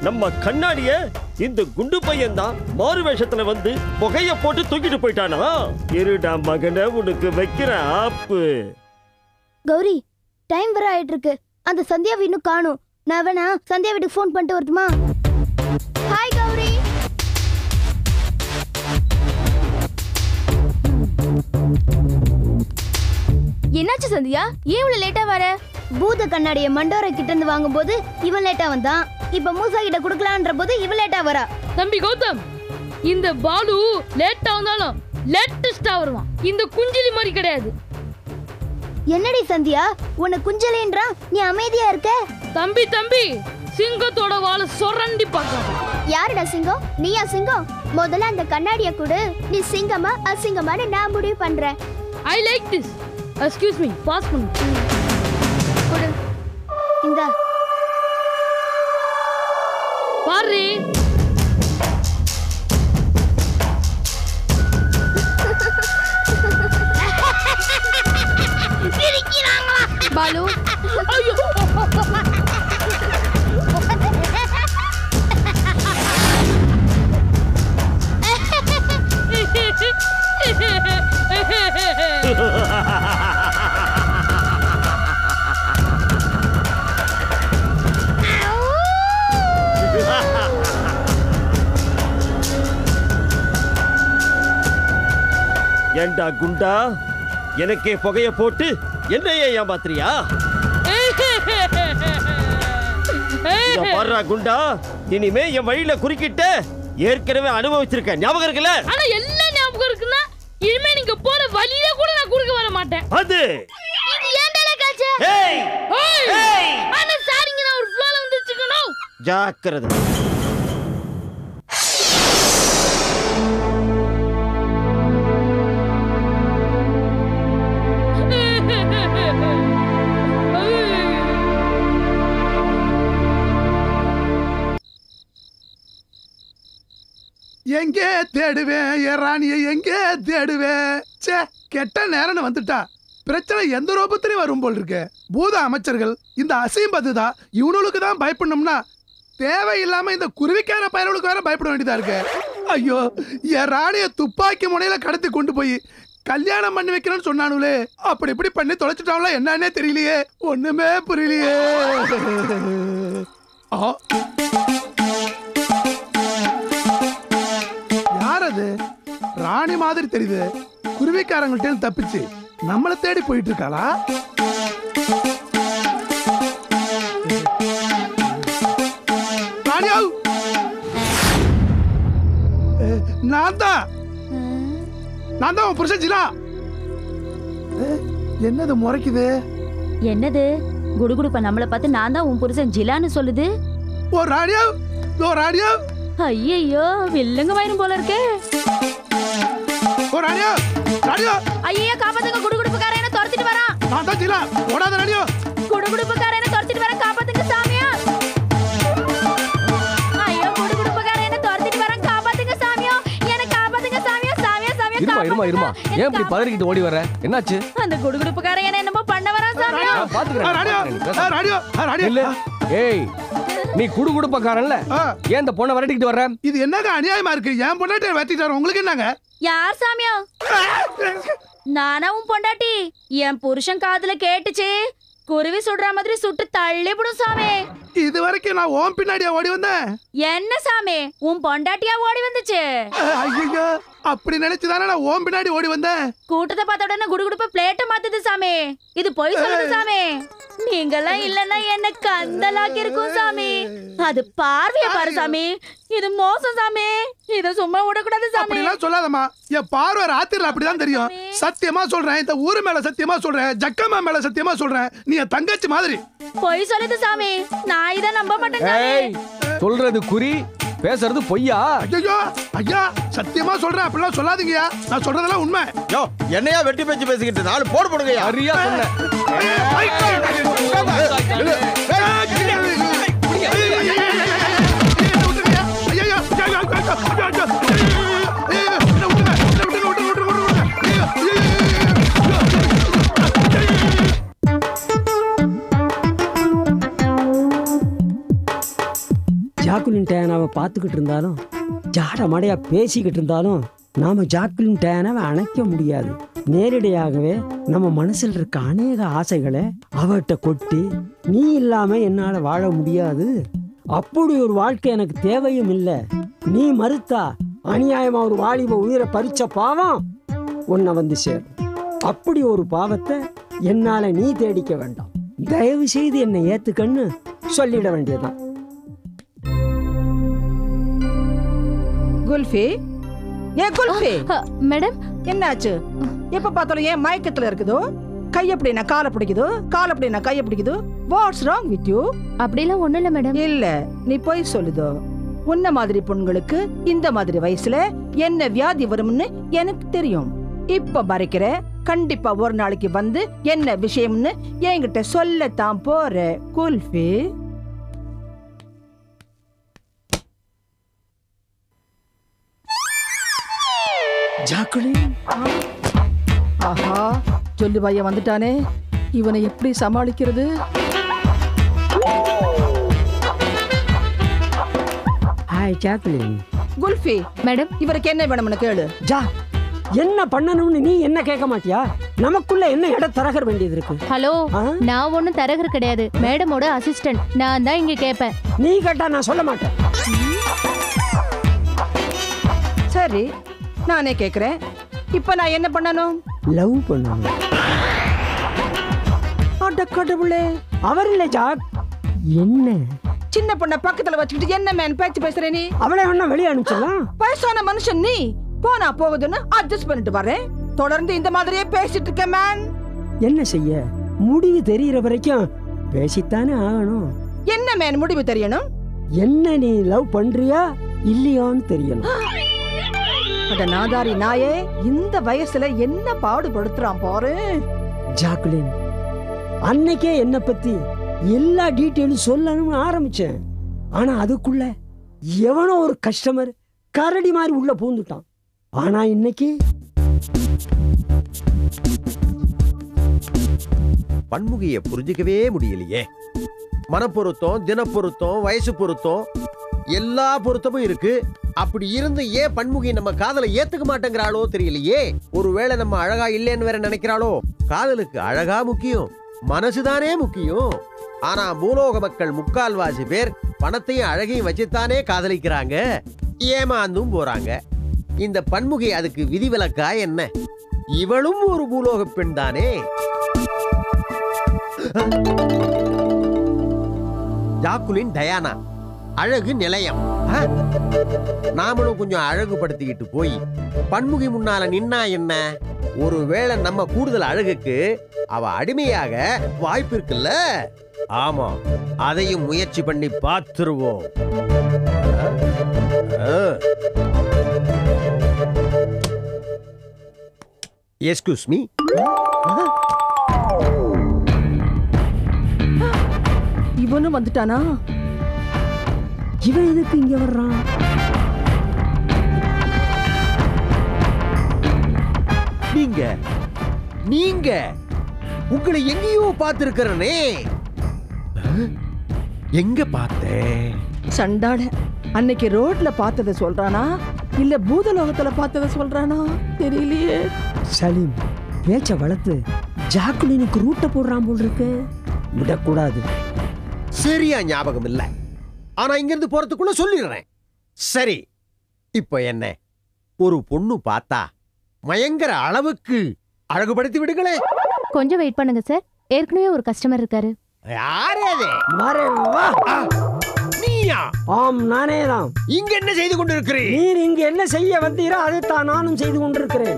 நம்ம கண்ணாடிய இந்த குண்டு பையன் தான் மாறு வேஷத்துல வந்து புகைய போட்டு தூக்கிட்டு போயிட்டானா இருடா மகனை உனக்கு வைக்கிற ஆப்பு கௌரி டைம் வர ஆயிட்டு இருக்கு அந்த சந்தியாவை இன்னும் காணும் நான் வேணா சந்தியா வீட்டுக்கு ஃபோன் பண்ணிட்டு வரட்டுமா ஹாய் கௌரி என்னாச்சு சந்தியா ஏன் இவ்வளவு லேட்டா வர பூத கண்ணாடிய மண்டோர கிட்ட இருந்து வாங்கும்போது இவன் லேட்டா வந்தான் இப்ப மூசா கிட்ட குடுக்கலான்ற போது இவன் லேட்டா வரா தம்பி கௌதம் இந்த பாலு லேட்டா வந்தாலும் லேட்டஸ்டா வருவான் இந்த குஞ்சிலி மாதிரி கிடையாது என்னடி சந்தியா உன்னை குஞ்சலேன்றான் நீ அமைதியா இருக்க தம்பி தம்பி சிங்கத்தோட வாழை சொரண்டி பார்க்காத யாருடா சிங்கம் நீயா சிங்கம் முதல்ல அந்த கண்ணாடிய கொடு நீ சிங்கமா அசிங்கமான்னு நான் முடிவு பண்றேன் I like this excuse me pass பண்ணு கொடு இந்தா பாரு பாலு ஐயோ ஏண்டா குண்டா எனக்கே புகைய போட்டு என்னையே ஏமாத்துறியா இத பாருடா குண்டா இனிமே என் வழியில குறுக்கிட்ட ஏற்கனவே அனுபவிச்சிருக்க ஞாபகம் இருக்குல்ல ஆனா எல்லாம் ஞாபகம் இருக்குன்னா இனிமே நீங்க போற வழியில கூட நான் குறுக்க வர மாட்டேன் அது இது ஏன்டா காச்சு ஏய் ஏய் ஆனா சாரிங்க நான் ஒரு ஃப்ளோல வந்துச்சுக்கணும் ஜாக்கிரதை எங்கே தேடுவேன் என் ராணியை எங்கே தேடுவேன் ச்சே கெட்ட நேரம்னு வந்துட்டா பிரச்சனை எந்த ரூபத்திலையும் வரும் போல் இருக்கு பூத அமைச்சர்கள் இந்த அசைம்பது தான் இவனுக்கு தான் பயப்படணும்னா தேவையில்லாம இந்த குருவிக்கார பயலுக்கு வேற பயப்பட வேண்டியதா இருக்கு ஐயோ என் ராணியை துப்பாக்கி முனையில கடத்தி கொண்டு போய் கல்யாணம் பண்ணி வைக்கிறேன்னு சொன்னானுங்களே அப்படி இப்படி பண்ணி தொலைச்சிட்டாங்களா என்னன்னே தெரியலையே ஒண்ணுமே புரியலையே ஆ யார் அது ராணி மாதிரி தெரியுது குருவிக்காரங்கள்ட்ட இருந்து தப்பிச்சு நம்மளை தேடி போயிட்டு இருக்காளா ராணியாவ் அஹ், நான் தான் நான் தான் உன் புருஷன் ஜிலா அஹ், என்னது முறைக்குது என்னது குடுகுடுப்ப நம்மள பார்த்து நான் தான் உன் புருஷன் ஜிலான்னு சொல்லுது ஓ ராணியாவ் ஓ ராணியாவ் ஐயையோ வில்லங்க வயிறும் போல இருக்கே ஓ ராணியாவ் ராணியா ஐயோ காப்பாத்துங்க குடுகுடுப்புக்காரன் என்ன துரத்திட்டு வரான் நான் தான் ஜிலா ஓடாத ராணியோ குடுகுடுப்புக்காரன் என்ன துரத்திட்டு வரான் காப்பாத்துங்க சாமியா ஐயோ குடுகுடுப்புக்காரன் என்ன துரத்திட்டு வரான் காப்பாத்துங்க சாமியோ என்ன காப்பாத்துங்க சாமியோ சாமியோ சாமியோ இருமா இருமா இருமா காப்பாத்துங்க. ஏன் இப்படி என்ன பதறிக்கிட்டு ஓடி வர என்னாச்சு அந்த குடுகுடுப்புக்காரன் என்ன என்னமோ பண்ண வரான் சாமியோ ராணியா நான் பாத்துக்கிறேன், ராணியா பாத்துக்கிறேன். ராணியா இல்ல ராணியா ஏய் நீ குடு குடுப்பக்காரன்ல ஆ. ஏன் இந்த பொண்ணை விரட்டிக்கிட்டு வர்ற இது என்னங்க அநியாயமா இருக்கு என் பொண்டாட்டி வெட்டிட்டாரு உங்களுக்கு என்னங்க யார் சாமியோ நானா உன் பொண்டாட்டி என் புருஷன் காதுல கேட்டுச்சு குருவி சுடுற மாதிரி சுட்டு தள்ளிவிடும் சாமி இது வரைக்கும் நான் ஓம் பின்னாடியா ஓடி வந்தேன் என்ன சாமி உன் பொண்டாட்டியா ஓடி வந்துச்சு ஐயோ அப்படி நினைச்சு தானே நான் ஓம் பின்னாடி ஓடி வந்தேன் கூட்டத்தை பார்த்த உடனே குடுகுடுப்ப பிளேட்ட மாத்துது சாமி இது பொய் சொல்லுது சாமி நீங்கெல்லாம் இல்லன்னா என்ன கந்தலாக்கி இருக்கும் சாமி அது பார்வைய பாரு சாமி இது மோசம் சாமி இத சும்மா விடக்கூடாது சாமி அப்படிலாம் சொல்லாதம்மா என் பார்வை ராத்திரில அப்படிதான் தெரியும் சத்தியமா சொல்றேன் இந்த ஊரு மேல சத்தியமா சொல்றேன் ஜக்கம்மா மேல சத்தியமா சொல்றேன் நீ என் தங்கச்சி மாதிரி பொய் சொல்லுது சாமி நான் இத நம்ப மாட்டேன் சாமி. ஏய் சொல்றது குறி பேசுறது பொய்யா ஐயோ ஐயா சத்தியமா சொல்றேன் அப்படிலாம் சொல்லாதீங்கயா நான் சொல்றதெல்லாம் உண்மை யோ என்னையா வெட்டி பேச்சு பேசிக்கிட்டு நாலு போடு போடுங்கய்யா சரியா சொன்ன ஜாக்குலி ஜாக்லின் டேனாவை பார்த்துக்கிட்டு இருந்தாலும் ஜாட மடையா பேசிக்கிட்டு இருந்தாலும் நாம ஜாக்லின் டேனாவை அணைக்க முடியாது நேரடியாகவே நம்ம மனசில் இருக்க அநேக ஆசைகளை அவட்ட கொட்டி நீ இல்லாம என்னால வாழ முடியாது அப்படி ஒரு வாழ்க்கை எனக்கு தேவையும் இல்லை நீ மறுத்தா அநியாயமா ஒரு வாலிப உயிரை பறிச்ச பாவம் உன்னை வந்து சேரும் அப்படி ஒரு பாவத்தை என்னால நீ தேடிக்க வேண்டாம் தயவு செய்து என்னை ஏத்துக்கன்னு சொல்லிட வேண்டியதுதான் குல்ஃபி ஏன் குல்ஃபி மேடம் என்னாச்சு எப்ப பார்த்தாலும் ஏன் மயக்கத்துல இருக்குதோ கை அப்படின்னா காலை பிடிக்குதோ கால் அப்படின்னா கையை பிடிக்குதோ வாட்ஸ் ராங் வித் யூ அப்படிலாம் ஒண்ணும் இல்ல மேடம் இல்ல நீ போய் சொல்லுதோ உன்ன மாதிரி பொண்களுக்கு இந்த மாதிரி வயசுல என்ன வியாதி வரும்னு எனக்கு தெரியும் இப்ப பறைக்கிற கண்டிப்பா ஒரு நாளைக்கு வந்து என்ன விஷயம்னு என்கிட்ட சொல்லத்தான் போற குல்ஃபி ஜாக்குலின் ஆஹா சொல்லு பையன் வந்துட்டானே இவனை எப்படி சமாளிக்கிறது ஹாய் ஜாக்குலின் குல்ஃபி மேடம் இவருக்கு என்ன வேணும்னு கேளு ஜா என்ன பண்ணணும்னு நீ என்ன கேட்க மாட்டியா நமக்குள்ள என்ன இடம் தரகர் வேண்டியது இருக்கு ஹலோ ஆ? நான் ஒண்ணும் தரகர் கிடையாது மேடமோட அசிஸ்டன்ட் நான் தான் இங்க கேட்பேன் நீ கேட்டா நான் சொல்ல மாட்டேன் சரி நானே கேக்குறேன் இப்ப நான் என்ன பண்ணணும் லவ் பண்ணணும் அட கடவுளே அவர் இல்லை ஜாக் என்ன சின்ன பொண்ண பக்கத்துல வச்சுக்கிட்டு என்ன மேன் பேச்சு பேசுற நீ அவளை வேணா வெளியே அனுப்பிச்சிடலாம் வயசான மனுஷன் நீ போனா போகுதுன்னு அட்ஜஸ்ட் பண்ணிட்டு வரேன் தொடர்ந்து இந்த மாதிரியே பேசிட்டு இருக்க மேன் என்ன செய்ய முடிவு தெரியிற வரைக்கும் பேசித்தானே ஆகணும் என்ன மேன் முடிவு தெரியணும் என்ன நீ லவ் பண்றியா இல்லையான்னு தெரியணும் அட நாதாரி நாயே இந்த வயசுல என்ன பாடுபடுத்துறான் பாரு ஜாக்குலின் அன்னைக்கே என்னை பத்தி எல்லா டீட்டெயிலும் சொல்லணும்னு ஆரம்பிச்சேன் ஆனா அதுக்குள்ள எவனோ ஒரு கஸ்டமர் கரடி மாதிரி உள்ள பூந்துட்டான் ஆனா இன்னைக்கு பன்முகிய புரிஞ்சுக்கவே முடியலையே மனப்பொருத்தம் தினப்பொருத்தம் வயசு பொருத்தம் எல்லா பொருத்தமும் இருக்கு அப்படி இருந்து ஏன் பன்முகி நம்ம காதலை ஏத்துக்க மாட்டேங்கிறாளோ தெரியலையே ஒருவேளை நம்ம அழகா இல்லைன்னு வேற நினைக்கிறாளோ காதலுக்கு அழகா முக்கியம் மனசுதானே முக்கியம் ஆனா பூலோக மக்கள் முக்கால்வாசி பேர் பணத்தையும் அழகையும் வச்சுத்தானே காதலிக்கிறாங்க ஏமாந்தும் போறாங்க இந்த பன்முகி அதுக்கு விதிவிலக்கா என்ன இவளும் ஒரு பூலோக பெண் தானே ஜாக்குலின் டயானா அழகு நிலையம் ஆ? நாமளும் கொஞ்சம் அழகுபடுத்திக்கிட்டு போய் பன்முகி முன்னால நின்னா என்ன ஒருவேளை நம்ம கூடுதல் அழகுக்கு அவ அடிமையாக வாய்ப்பு இருக்குல்ல ஆமா அதையும் முயற்சி பண்ணி பார்த்துருவோம் எஸ்கூஸ் மீ இவனும் வந்துட்டானா இவன் எதுக்கு இங்க வர்றான் நீங்க நீங்க உங்களை எங்கேயோ பார்த்திருக்கிறனே எங்க பார்த்தேன் சண்டாட அன்னைக்கு ரோட்ல பார்த்தத சொல்றானா இல்ல பூதலோகத்துல பார்த்தத சொல்றானா தெரியலையே சலீம் பேச்ச வளர்த்து ஜாக்குலினுக்கு ரூட்டை போடுறான் போல் இருக்கு விடக்கூடாது சரியா ஞாபகம் இல்ல ஆனா இங்கிருந்து போறதுக்குள்ள சொல்லிடுறேன் சரி இப்போ என்ன ஒரு பொண்ணு பார்த்தா மயங்கர அளவுக்கு அழகுபடுத்தி விடுங்களே கொஞ்சம் வெயிட் பண்ணுங்க சார் ஏற்கனவே ஒரு கஸ்டமர் இருக்காரு யாரே அது வரே வா ஆ, நீயா ஆம் நானே தான் இங்க என்ன செய்து கொண்டிருக்கிறீர் நீர் இங்கு என்ன செய்ய வந்தீரோ அதைத்தான் நானும் செய்து கொண்டிருக்கிறேன்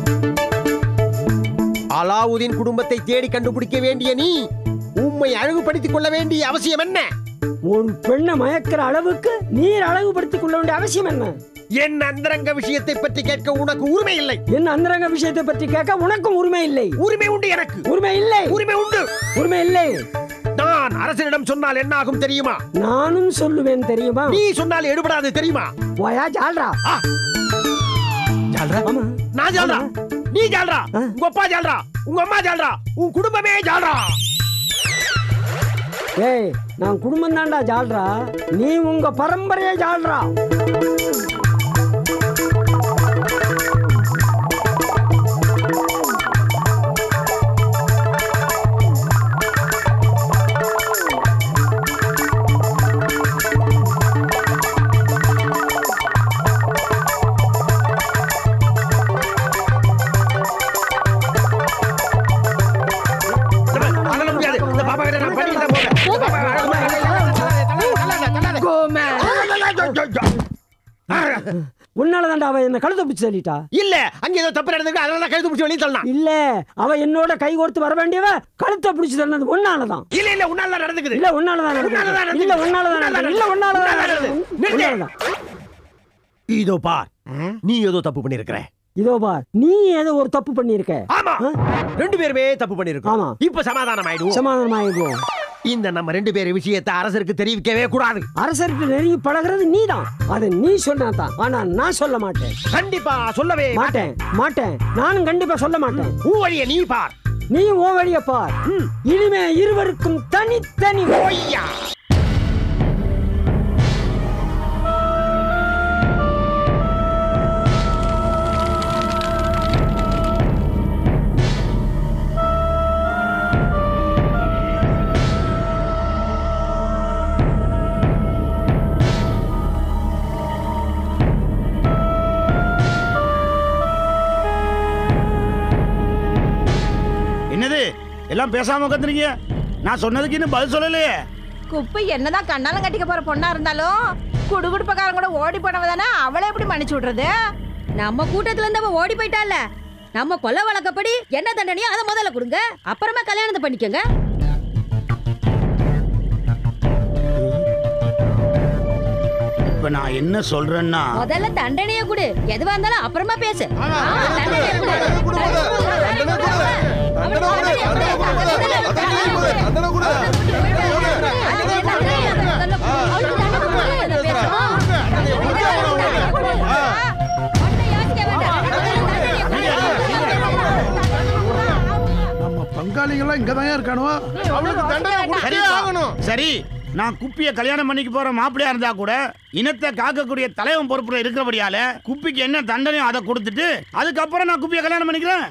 அலாவுதீன் குடும்பத்தை தேடி கண்டுபிடிக்க வேண்டிய நீ உம்மை அழகுபடுத்திக் கொள்ள வேண்டிய அவசியம் என்ன ஒரு பெண்ணை மயக்கிற அளவுக்கு நீர் அழகுபடுத்திக் கொள்ள வேண்டிய அவசியம் என்ன என் அந்தரங்க விஷயத்தை பற்றி கேட்க உனக்கு உரிமை இல்லை என் அந்தரங்க விஷயத்தை பற்றி கேட்க உனக்கும் உரிமை இல்லை உரிமை உண்டு எனக்கு உரிமை இல்லை உரிமை உண்டு உரிமை இல்லை நான் அரசனிடம் சொன்னால் என்ன ஆகும் தெரியுமா நானும் சொல்லுவேன் தெரியுமா நீ சொன்னால் எடுபடாது தெரியுமா போயா ஜால்ரா ஜால்ரா ஆமா நான் ஜால்ரா நீ ஜால்ரா ஆ. உங்க அப்பா ஜால்ரா உங்க அம்மா ஜால்ரா உன் குடும்பமே ஜால்ரா ஏய் நான் குடும்பம் தான்டா ஜால்ரா நீ உங்க பரம்பரையே ஜால்ரா அதெல்லாம் முடியாது இந்த பாப்பா கிட்ட நான் பண்ணிட்டு தான் போவேன் உன்னால தான்டா அவ என்ன கழுத்தை பிடிச்சி தள்ளிட்டா இல்ல அங்க ஏதோ தப்பு நடந்திருக்கு அதனால தான் கழுத்து பிடிச்சி வெளியே தள்ளலாம் இல்ல அவ என்னோட கை கோர்த்து வர வேண்டியவ கழுத்தை பிடிச்சி தள்ளது உன்னாலதான் இல்ல இல்ல உன்னால தான் நடந்துக்குது இல்ல உன்னாலதான் உன்னாலதான் நடக்குது. இல்ல உன்னாலதான் நடக்குது. இல்ல உன்னாலதான் உன்னால நடக்குது. நிறுத்து. உன்னாலதான். இதோ பார் நீ ஏதோ தப்பு பண்ணிருக்கிற இதோ பார் நீ ஏதோ ஒரு தப்பு பண்ணிருக்க ஆமா ரெண்டு பேருமே தப்பு பண்ணிருக்கோம் ஆமா. இப்ப சமாதானம் ஆயிடுவோம் சமாதானம் ஆயிடுவோம் இந்த நம்ம ரெண்டு பேர் விஷயத்தை அரசருக்கு தெரிவிக்கவே கூடாது அரசருக்கு நெருங்கி பழகிறது நீதான் அதை நீ சொன்னாதான் ஆனா நான் சொல்ல மாட்டேன் கண்டிப்பா சொல்லவே மாட்டேன் மாட்டேன் நானும் கண்டிப்பா சொல்ல மாட்டேன் உன் வழிய நீ பார் நீ ஓ வழிய பார் இனிமே இருவருக்கும் தனித்தனி பொய்யா என்னது எல்லாம் பேசாம உட்காந்துருக்கீங்க நான் சொன்னதுக்கு இன்னும் பதில் சொல்லலையே குப்பை என்னதான் கண்ணாலம் கட்டிக்க போற பொண்ணா இருந்தாலும் குடுகுடுப்பக்காரன் கூட ஓடி போனவ தானே அவளை எப்படி மன்னிச்சு விடுறது நம்ம கூட்டத்துல இருந்து அவ ஓடி போயிட்டால நம்ம கொல்ல வழக்கப்படி என்ன தண்டனையோ அதை முதல்ல கொடுங்க அப்புறமா கல்யாணத்தை பண்ணிக்கோங்க இப்ப நான் என்ன சொல்றேன்னா முதல்ல தண்டனைய கொடு எதுவா இருந்தாலும் அப்புறமா பேசு ஆமா, தண்டனைய கொடு. தண்டனைய கொடு. அவனுக்கு தண்டனைய கொடு. முதல்ல தண்டனைய கொடு. அதுக்கு தண்டனைய முதல்ல கொடு. அவளுக்கு தண்டனை கொடு. இதை பேசணும். தண்டனைய கொடு. உன்னை யாசிக்க வேண்டாம். தண்டனைய கொடு. நம்ம பங்காளிகள்லாம் இங்கதான் இருக்கானுவோ அவளுக்கு தண்டனை கொடுத்தே ஆகணும் சரி நான் குப்பிய கல்யாணம் பண்ணிக்க போற மாப்பிள்ளையா இருந்தா கூட இனத்தை காக்கக்கூடிய தலைவன் பொறுப்புல இருக்கிறபடியால குப்பிக்கு என்ன தண்டனையோ அதை கொடுத்துட்டு அதுக்கப்புறம் நான் குப்பிய கல்யாணம் பண்ணிக்கிறேன்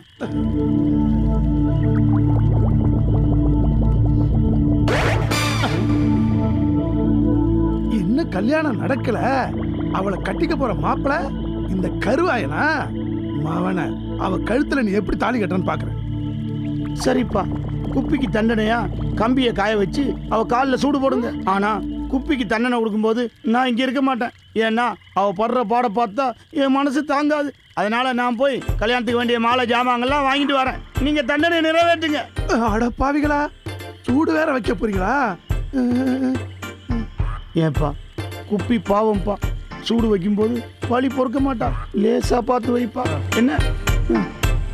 இன்னும் கல்யாணம் நடக்கல அவளை கட்டிக்க போற மாப்பிள இந்த கருவாயனா மவன அவ கழுத்துல நீ எப்படி தாலி கட்டுறன்னு பாக்குறேன் சரிப்பா குப்பிக்கு தண்டனையா கம்பியை காய வச்சு அவ காலில் சூடு போடுங்க ஆனா குப்பிக்கு தண்டனை கொடுக்கும்போது நான் இங்க இருக்க மாட்டேன் ஏன்னா அவ படுற பாட பார்த்தா என் மனசு தாங்காது அதனால நான் போய் கல்யாணத்துக்கு வேண்டிய மாலை ஜாமான்கள்லாம் வாங்கிட்டு வரேன் நீங்க தண்டனை நிறைவேற்றுங்க அட பாவிகளா சூடு வேற வைக்க போறீங்களா ஏப்பா குப்பி பாவம்ப்பா சூடு வைக்கும்போது வலி பொறுக்க மாட்டா லேசா பார்த்து வைப்பா என்ன ம்.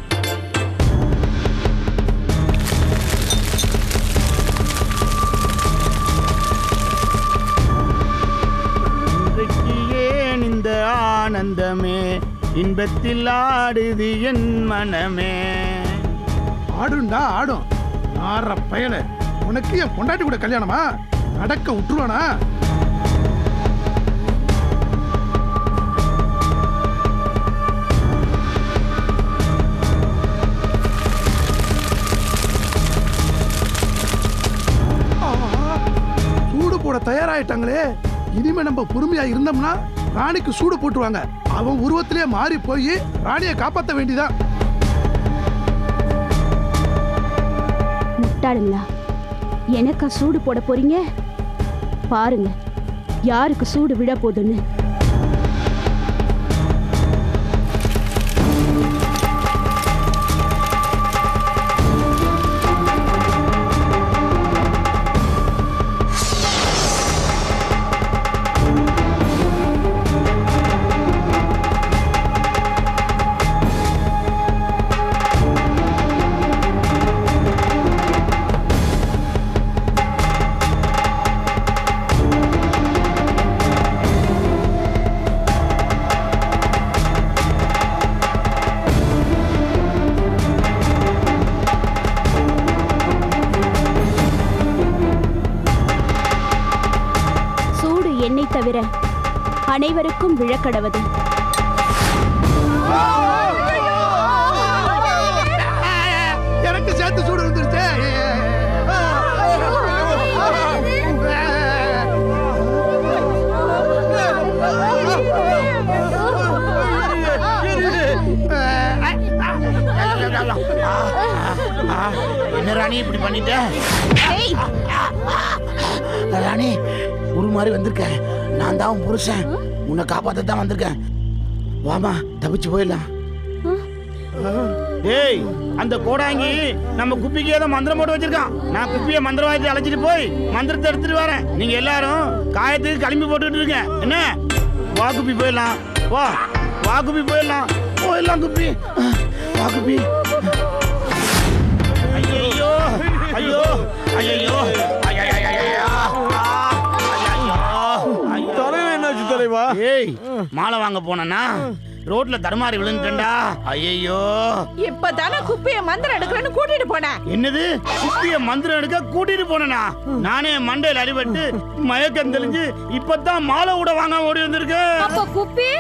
இன்றைக்கு ஏன் இந்த ஆனந்தமே இன்பத்தில் ஆடுது என் மனமே ஆடுண்டா ஆடும் ஆடுற பயல உனக்கு என் பொண்டாட்டி கூட கல்யாணமா நடக்க விட்டுருவானா ஆஹா, சூடு போட தயாராயிட்டாங்களே இனிமே நம்ம பொறுமையா இருந்தோம்னா ராணிக்கு சூடு போட்டுருவாங்க அவன் உருவத்திலே மாறி போய் ராணியை காப்பாத்த வேண்டியதான் முட்டாளுங்களா எனக்கா சூடு போட போறீங்க பாருங்க யாருக்கு சூடு விழ போகுதுன்னு தவிர அனைவருக்கும் விழக்கடவது எனக்கு சேர்த்து சூடு வந்துருச்சே என்ன ராணி இப்படி பண்ணிட்ட ராணி ஒரு மாதிரி வந்திருக்கேன் நான் தான் உன் புருஷன் உன்னை காப்பாத்த தான் வந்திருக்கேன் வாமா தப்பிச்சு போயிடலாம் டேய் அந்த கோடாங்கி நம்ம குப்பிக்கு ஏதோ மந்திரம் போட்டு வச்சிருக்கான் நான் குப்பியை மந்திரவாயத்தை அழைச்சிட்டு போய் மந்திரத்தை எடுத்துட்டு வரேன் நீங்க எல்லாரும் காயத்துக்கு கிளம்பி போட்டுட்டு இருங்க என்ன வா குப்பி போயிடலாம் வா வா குப்பி போயிடலாம் போயிடலாம் குப்பி வா குப்பி ஐயோ ஐயோ ஐயோ தலைவா என்னாச்சு தலைவா ஏய் மாலை வாங்க போனேன்னா ரோட்ல தடுமாறி விழுந்துட்டேன்டா ஐயோ இப்பதானே குப்பைய மந்திரம் எடுக்கிறேன்னு கூட்டிட்டு போனேன் என்னது குப்பிய மந்திரம் எடுக்க கூட்டிட்டு போனேனா நானே மண்டையில அடிபட்டு மயக்கம் தெளிஞ்சு இப்பதான் மாலை கூட வாங்க ஓடி வந்திருக்கேன் அப்ப குப்பி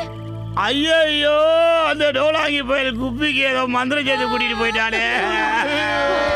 ஐயோ அந்த டோலாங்கி போய் குப்பிக்கு ஏதோ மந்திரம் செய்து கூட்டிட்டு போயிட்டானே